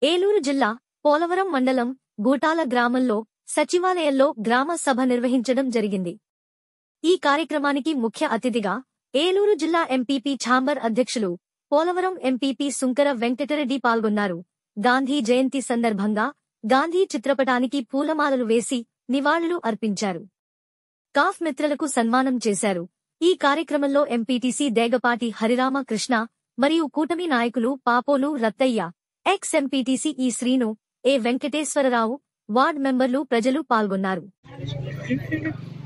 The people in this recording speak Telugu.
ఏలూరు జిల్లా పోలవరం మండలం గూటాల గ్రామంలో సచివాలయంలో గ్రామ సభ నిర్వహించడం జరిగింది ఈ కార్యక్రమానికి ముఖ్య అతిథిగా ఏలూరు జిల్లా ఎంపీపీ ఛాంబర్ అధ్యక్షులు పోలవరం ఎంపీపీ సుంకర వెంకటరెడ్డి పాల్గొన్నారు గాంధీ జయంతి సందర్భంగా గాంధీ చిత్రపటానికి పూలమాలలు వేసి నివాళులు అర్పించారు కాఫ్ మిత్రలకు సన్మానం చేశారు ఈ కార్యక్రమంలో ఎంపీటీసీ దేగపాటి హరిరామ కృష్ణ మరియు కూటమి నాయకులు పాపోలు రత్తయ్య ఎక్స్ ఎంపీటీసీ ఈ శ్రీను ఏ వెంకటేశ్వరరావు వార్డ్ మెంబర్లు ప్రజలు పాల్గొన్నారు